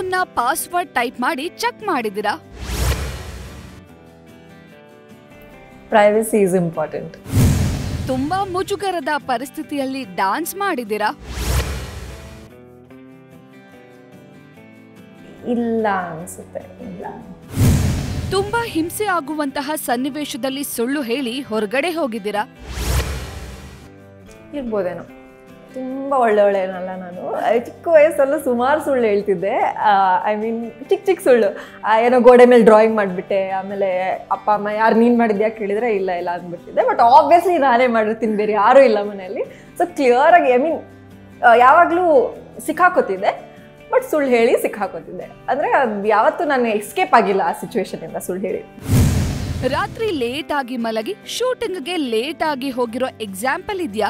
ಮುನ್ನ password type ಮಾಡಿ check ಮಾಡಿದಿರಾ ಪ್ರೈವಸಿ ಈಸ್ ಇಂಪಾರ್ಟೆಂಟ್ ತುಂಬಾ ಮುಜುಗರದ ಪರಿಸ್ಥಿತಿಯಲ್ಲಿ ಡಾನ್ಸ್ ಮಾಡಿದಿರಾ ಇಲ್ಲ ಅನ್ಸುತ್ತೆ ಇಲ್ಲ ತುಂಬಾ ಹಿಂಸೆ ಆಗುವಂತಹ ಸನ್ನಿವೇಶದಲ್ಲಿ ಸುಳ್ಳು ಹೇಳಿ ಹೊರಗಡೆ ಹೋಗಿದ್ದೀರಾ ಇರ್ಬೋದೇನೋ ತುಂಬ ಒಳ್ಳೆ ಒಳ್ಳೆನಲ್ಲ ನಾನು ಆ, ಚಿಕ್ಕ ವಯಸ್ಸಲ್ಲೂ ಸುಮಾರು ಸುಳ್ಳು ಹೇಳ್ತಿದ್ದೆ ಐ ಮೀನ್ ಚಿಕ್ಕ ಚಿಕ್ಕ ಸುಳ್ಳು ಆ, ಏನೋ ಗೋಡೆ ಮೇಲೆ ಡ್ರಾಯಿಂಗ್ ಮಾಡಿಬಿಟ್ಟೆ ಆಮೇಲೆ ಅಪ್ಪ ಅಮ್ಮ ಯಾರು ನೀನು ಮಾಡಿದ್ಯಾ ಕೇಳಿದರೆ ಇಲ್ಲ ಇಲ್ಲ ಅಂದ್ಬಿಟ್ಟಿದ್ದೆ ಬಟ್ ಆಬ್ವಿಯಸ್ಲಿ ನಾನೇ ಮಾಡಿರ್ತೀನಿ ಬೇರೆ ಯಾರೂ ಇಲ್ಲ ಮನೆಯಲ್ಲಿ ಸೊ ಕ್ಲಿಯರಾಗಿ ಐ ಮೀನ್ ಯಾವಾಗಲೂ ಸಿಕ್ಕಾಕೋತಿದ್ದೆ ಬಟ್ ಸುಳ್ಳು ಹೇಳಿ ಸಿಕ್ಕಾಕೋತಿದ್ದೆ ಅಂದರೆ ಅದು ಯಾವತ್ತೂ ನಾನು ಎಸ್ಕೇಪ್ ಆಗಿಲ್ಲ ಆ ಸಿಚುವೇಶನಿಂದ ಸುಳ್ಳು ಹೇಳಿ ರಾತ್ರಿ ಲೇಟ್ ಆಗಿ ಮಲಗಿ ಶೂಟಿಂಗ್ಗೆ ಲೇಟ್ ಆಗಿ ಹೋಗಿರೋ ಎಕ್ಸಾಂಪಲ್ ಇದ್ಯಾ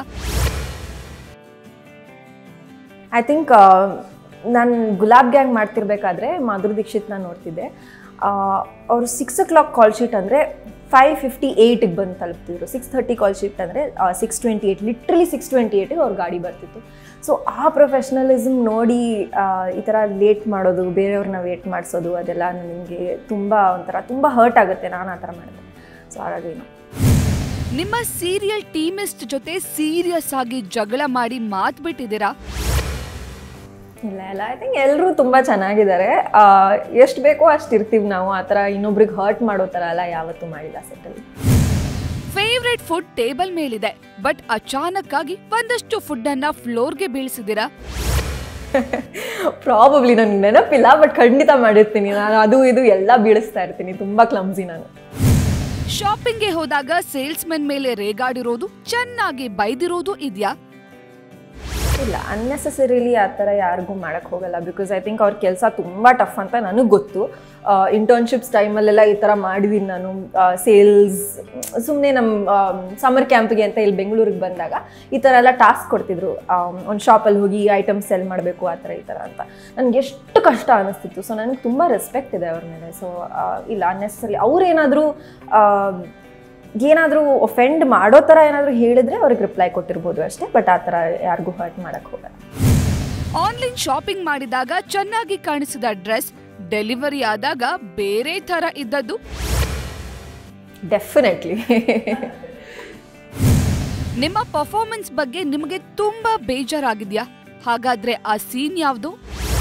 ಐ ಥಿಂಕ್ ನಾನು ಗುಲಾಬ್ ಗ್ಯಾಂಗ್ ಮಾಡ್ತಿರ್ಬೇಕಾದ್ರೆ ಮಾಧುರಿ ದೀಕ್ಷಿತ್ನ ನೋಡ್ತಿದ್ದೆ ಅವರು six o'clock call sheet ಅಂದರೆ ಫೈವ್ ಫಿಫ್ಟಿ ಏಯ್ಟಿಗೆ ಬಂದು ತಲುಪ್ತಿದ್ರು ಸಿಕ್ಸ್ ಥರ್ಟಿ ಕಾಲ್ ಶೀಟ್ ಅಂದರೆ six twenty eight literally six twenty ಏಯ್ಟಿಗೆ ಅವ್ರ ಗಾಡಿ ಬರ್ತಿತ್ತು ಸೊ ಆ ಪ್ರೊಫೆಷ್ನಲಿಸಮ್ ನೋಡಿ ಆ, ಈ ಥರ ಲೇಟ್ ಮಾಡೋದು ಬೇರೆಯವ್ರನ್ನ ವೇಟ್ ಮಾಡಿಸೋದು ಅದೆಲ್ಲ ನನಗೆ ತುಂಬ ಒಂಥರ ತುಂಬ ಹರ್ಟ್ ಆಗುತ್ತೆ ನಾನು ಆ ಥರ ಮಾಡಿದೆ ಸೊ ಹಾಗಾಗಿ ಏನು ನಿಮ್ಮ ಸೀರಿಯಲ್ ಟೀಮಿಸ್ಟ್ ಜೊತೆ ಸೀರಿಯಸ್ ಆಗಿ ಜಗಳ ಮಾಡಿ ಮಾತ್ ಬಿಟ್ಟಿದ್ದೀರಾ ಇಲ್ಲ ಇಲ್ಲ ಐ ಥಿಂಕ್ ಎಲ್ಲರೂ ತುಂಬ ಚೆನ್ನಾಗಿದ್ದಾರೆ ಎಷ್ಟು ಬೇಕೋ ಅಷ್ಟು ಇರ್ತೀವಿ ನಾವು ಆ ಥರ ಇನ್ನೊಬ್ರಿಗೆ ಹರ್ಟ್ ಮಾಡೋ ಥರ ಎಲ್ಲ ಯಾವತ್ತೂ ಮಾಡಿಲ್ಲ ಸೆಟ್ಟಲ್ಲಿ ಫೇವ್ರೆಟ್ ಫುಡ್ ಟೇಬಲ್ ಮೇಲಿದೆ ಬಟ್ ಅಚಾನಕ್ ಆಗಿ ಒಂದಷ್ಟು ಫುಡ್ ಅನ್ನ ಫ್ಲೋರ್ಗೆ ಬೀಳಿಸಿದಿರಾ ಪ್ರಾಬಬ್ಲಿ ನನಗೆ ನೆನಪಿಲ್ಲ ಬಟ್ ಖಂಡಿತ ಮಾಡಿರ್ತೀನಿ ನಾನು ಅದು ಇದು ಎಲ್ಲ ಬೀಳಿಸ್ತಾ ಇರ್ತೀನಿ ತುಂಬ ಕ್ಲಮ್ಸಿ ನಾನು ಶಾಪಿಂಗ್ಗೆ ಹೋದಾಗ ಸೇಲ್ಸ್ಮನ್ ಮೇಲೆ ರೇಗಾಡಿರೋದು ಚೆನ್ನಾಗಿ ಬೈದಿರೋದು ಇದ್ಯಾ ಇಲ್ಲ ಅನ್ನೆಸೆಸರಿಲಿ ಆ ಥರ ಯಾರಿಗೂ ಮಾಡೋಕ್ಕೆ ಹೋಗಲ್ಲ ಬಿಕಾಸ್ ಐ ಥಿಂಕ್ ಅವ್ರ ಕೆಲಸ ತುಂಬ ಟಫ್ ಅಂತ ನನಗೆ ಗೊತ್ತು ಇಂಟರ್ನ್ಶಿಪ್ಸ್ ಟೈಮಲ್ಲೆಲ್ಲ ಈ ಥರ ಮಾಡಿದ್ದೀನಿ ನಾನು ಸೇಲ್ಸ್ ಸುಮ್ಮನೆ ನಮ್ಮ ಸಮ್ಮರ್ ಕ್ಯಾಂಪ್ಗೆ ಅಂತ ಇಲ್ಲಿ ಬೆಂಗಳೂರಿಗೆ ಬಂದಾಗ ಈ ಥರ ಎಲ್ಲ ಟಾಸ್ಕ್ ಕೊಡ್ತಿದ್ರು ಒಂದು ಶಾಪಲ್ಲಿ ಹೋಗಿ ಐಟಮ್ ಸೆಲ್ ಮಾಡಬೇಕು ಆ ಥರ ಈ ಥರ ಅಂತ ನನಗೆ ಎಷ್ಟು ಕಷ್ಟ ಅನ್ನಿಸ್ತಿತ್ತು ಸೊ ನನಗೆ ತುಂಬ ರೆಸ್ಪೆಕ್ಟ್ ಇದೆ ಅವ್ರ ಮೇಲೆ ಸೊ ಇಲ್ಲ ಅನ್ನೆಸರಿ ಅವ್ರೇನಾದರೂ ಏನಾದರೂ ಒಫೆಂಡ್ ಮಾಡೋ ಥರ ಏನಾದರೂ ಹೇಳಿದ್ರೆ ಅವ್ರಿಗೆ ರಿಪ್ಲೈ ಕೊಟ್ಟಿರ್ಬೋದು ಅಷ್ಟೇ ಬಟ್ ಆ ಥರ ಯಾರಿಗೂ ಹರ್ಟ್ ಮಾಡೋಕ್ಕೆ ಹೋಗಲ್ಲ ಆನ್ಲೈನ್ ಶಾಪಿಂಗ್ ಮಾಡಿದಾಗ ಚೆನ್ನಾಗಿ ಕಾಣಿಸಿದ ಡ್ರೆಸ್ ಡೆಲಿವರಿ ಆದಾಗ ಬೇರೆ ತರ ಇದ್ದದ್ದು ಡೆಫಿನೆಟ್ಲಿ ನಿಮ್ಮ ಪರ್ಫಾರ್ಮೆನ್ಸ್ ಬಗ್ಗೆ ನಿಮಗೆ ತುಂಬಾ ಬೇಜಾರಾಗಿದ್ಯಾ ಹಾಗಾದ್ರೆ ಆ ಸೀನ್ ಯಾವ್ದು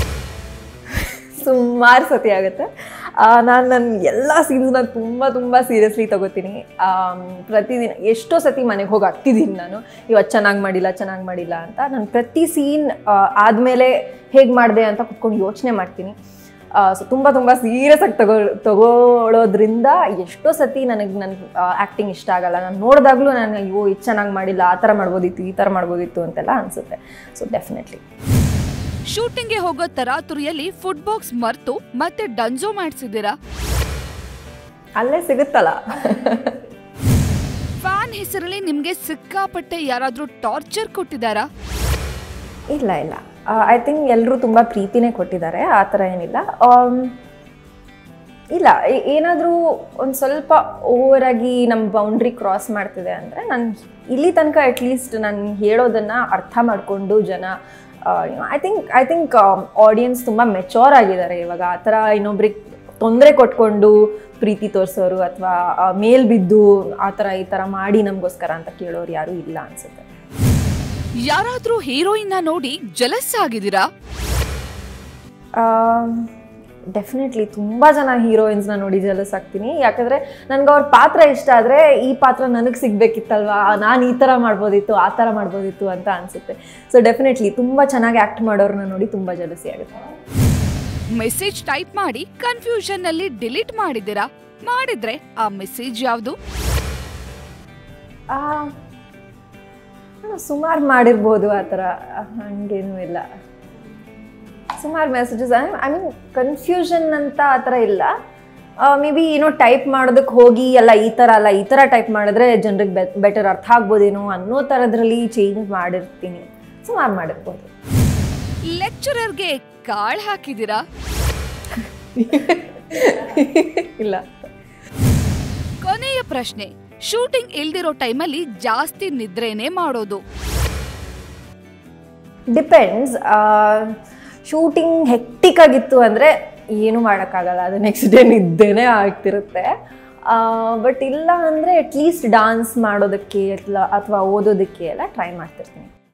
ಸುಮಾರು ಸತಿ ಆಗುತ್ತೆ ನಾನು ನನ್ನ ಎಲ್ಲ ಸೀನ್ಸ್ನ ತುಂಬ ತುಂಬ ಸೀರಿಯಸ್ಲಿ ತಗೋತೀನಿ ಆಮ್, ಪ್ರತಿದಿನ ಎಷ್ಟೋ ಸತಿ ಮನೆಗೆ ಹೋಗಿ ಹತ್ತಿದ್ದೀನಿ ನಾನು ಇವತ್ತು ಚೆನ್ನಾಗಿ ಮಾಡಿಲ್ಲ ಚೆನ್ನಾಗಿ ಮಾಡಿಲ್ಲ ಅಂತ ನಾನು ಪ್ರತಿ ಸೀನ್ ಆದಮೇಲೆ ಹೇಗೆ ಮಾಡಿದೆ ಅಂತ ಕುತ್ಕೊಂಡು ಯೋಚನೆ ಮಾಡ್ತೀನಿ ಸೊ ತುಂಬ ತುಂಬ ಸೀರಿಯಸ್ ಆಗಿ ತಗೋ ತಗೊಳ್ಳೋದ್ರಿಂದ ಎಷ್ಟೋ ಸತಿ ನನಗೆ ನನ್ನ ಆ್ಯಕ್ಟಿಂಗ್ ಇಷ್ಟ ಆಗಲ್ಲ ನಾನು ನೋಡಿದಾಗಲೂ ನಾನು ಅಯ್ಯೋ ಇದು ಚೆನ್ನಾಗಿ ಮಾಡಿಲ್ಲ ಆ ಥರ ಮಾಡ್ಬೋದಿತ್ತು ಈ ಥರ ಮಾಡ್ಬೋದಿತ್ತು ಅಂತೆಲ್ಲ ಅನಿಸುತ್ತೆ ಸೊ ಡೆಫಿನೆಟ್ಲಿ ಶೂಟಿಂಗ್ಗೆ ಹೋಗೋ ತರಾತುರಿಯಲ್ಲಿ ಫುಡ್ ಬಾಕ್ಸ್ ಮರ್ತು ಮತ್ತೆ ಡನ್ಜೋ ಮಾಡಿಸಿದ್ದೀರಾ ಅಲ್ಲೇ ಸಿಗುತ್ತಲ್ಲ ಫ್ಯಾನ್ ಹೆಸರಲ್ಲಿ ನಿಮ್ಗೆ ಸಿಕ್ಕಾಪಟ್ಟೆ ಯಾರಾದ್ರೂ ಟಾರ್ಚರ್ ಕೊಟ್ಟಿದ್ದಾರಾ ಇಲ್ಲ ಇಲ್ಲ ಐ ಥಿಂಕ್ ಎಲ್ಲರೂ ತುಂಬ ಪ್ರೀತಿನೇ ಕೊಟ್ಟಿದ್ದಾರೆ ಆ ಥರ ಏನಿಲ್ಲ ಆಮ್, ಇಲ್ಲ ಏನಾದರೂ ಒಂದು ಸ್ವಲ್ಪ ಓವರಾಗಿ ನಮ್ಮ ಬೌಂಡ್ರಿ ಕ್ರಾಸ್ ಮಾಡ್ತಿದೆ ಅಂದರೆ ನಾನು ಇಲ್ಲಿ ತನಕ ಅಟ್ಲೀಸ್ಟ್ ನಾನು ಹೇಳೋದನ್ನು ಅರ್ಥ ಮಾಡಿಕೊಂಡು ಜನ I think I think audience ತುಂಬ ಮೆಚೋರ್ ಆಗಿದ್ದಾರೆ ಇವಾಗ ಆ ಥರ ಇನ್ನೊಬ್ರಿಗೆ ತೊಂದರೆ ಕೊಟ್ಕೊಂಡು ಪ್ರೀತಿ ತೋರಿಸೋರು ಅಥವಾ ಮೇಲ್ ಬಿದ್ದು ಆ ಥರ ಈ ಥರ ಮಾಡಿ ನಮಗೋಸ್ಕರ ಅಂತ ಕೇಳೋರು ಯಾರೂ ಇಲ್ಲ ಅನಿಸುತ್ತೆ ಯಾರಾದ್ರೂ ಹೀರೋಯಿನ್ನ ನೋಡಿ ಜಲಸ್ ಆಗಿದ್ದೀರಾ ಡೆಫಿನೆಟ್ಲಿ ತುಂಬ ಜನ ಹೀರೋಯಿನ್ಸ್ನ ನೋಡಿ ಜಲಸ್ ಆಗ್ತೀನಿ ಯಾಕಂದರೆ ನನಗೆ ಅವ್ರ ಪಾತ್ರ ಇಷ್ಟ ಆದರೆ ಈ ಪಾತ್ರ ನನಗೆ ಸಿಗಬೇಕಿತ್ತಲ್ವಾ ನಾನು ಈ ಥರ ಮಾಡ್ಬೋದಿತ್ತು ಆ ಥರ ಮಾಡ್ಬೋದಿತ್ತು ಅಂತ ಅನಿಸುತ್ತೆ ಸೊ ಡೆಫಿನೆಟ್ಲಿ ತುಂಬ ಚೆನ್ನಾಗಿ ಆ್ಯಕ್ಟ್ ಮಾಡೋರನ್ನ ನೋಡಿ ತುಂಬ ಜಲಸಿ ಆಗುತ್ತೆ ಮೆಸೇಜ್ ಟೈಪ್ ಮಾಡಿ ಕನ್ಫ್ಯೂಷನ್ ನಲ್ಲಿ ಡಿಲೀಟ್ ಮಾಡಿದ್ದೀರಾ ಮಾಡಿದ್ರೆ ಆ ಮೆಸೇಜ್ ಯಾವ್ದು ಸುಮಾರು ಮಾಡಿರ್ಬೋದು ಆ ಥರ ಹಂಗೇನೂ ಇಲ್ಲ ಸುಮಾರು ಮೆಸೇಜಸ್ ಐ ಮೀನ್ ಕನ್ಫ್ಯೂಷನ್ ಅಂತ ಆ ಥರ ಇಲ್ಲ ಮೇ ಬಿ ಏನೋ ಟೈಪ್ ಮಾಡೋದಕ್ಕೆ ಹೋಗಿ ಅಲ್ಲ ಈ ಥರ ಅಲ್ಲ ಈ ಥರ ಟೈಪ್ ಮಾಡಿದ್ರೆ ಜನರಿಗೆ ಬೆ ಬೆಟರ್ ಅರ್ಥ ಆಗ್ಬೋದೇನೋ ಅನ್ನೋ ಥರದ್ರಲ್ಲಿ ಚೇಂಜ್ ಮಾಡಿರ್ತೀನಿ ಸುಮಾರು ಮಾಡಿರ್ಬೋದು ಲೆಕ್ಚರರ್ಗೆ ಕಾಳ್ ಹಾಕಿದ್ದೀರಾ ಇಲ್ಲ ಕೊನೆಯ ಪ್ರಶ್ನೆ ಶೂಟಿಂಗ್ ಇಲ್ದಿರೋ ಟೈಮಲ್ಲಿ ಜಾಸ್ತಿ ನಿದ್ರೆನೇ ಮಾಡೋದು ಡಿಪೆಂಡ್ಸ್ ಶೂಟಿಂಗ್ ಹೆಕ್ಟಿಕ್ ಆಗಿತ್ತು ಅಂದರೆ ಏನೂ ಮಾಡೋಕ್ಕಾಗಲ್ಲ ಅದು ನೆಕ್ಸ್ಟ್ ಡೇ ನಿದ್ದೆನೇ ಆಗ್ತಿರುತ್ತೆ ಬಟ್ ಇಲ್ಲ ಅಂದರೆ ಅಟ್ಲೀಸ್ಟ್ ಡಾನ್ಸ್ ಮಾಡೋದಕ್ಕೆ ಅಥವಾ ಅಥವಾ ಓದೋದಕ್ಕೆ ಎಲ್ಲ ಟ್ರೈ ಮಾಡ್ತಿರ್ತೀನಿ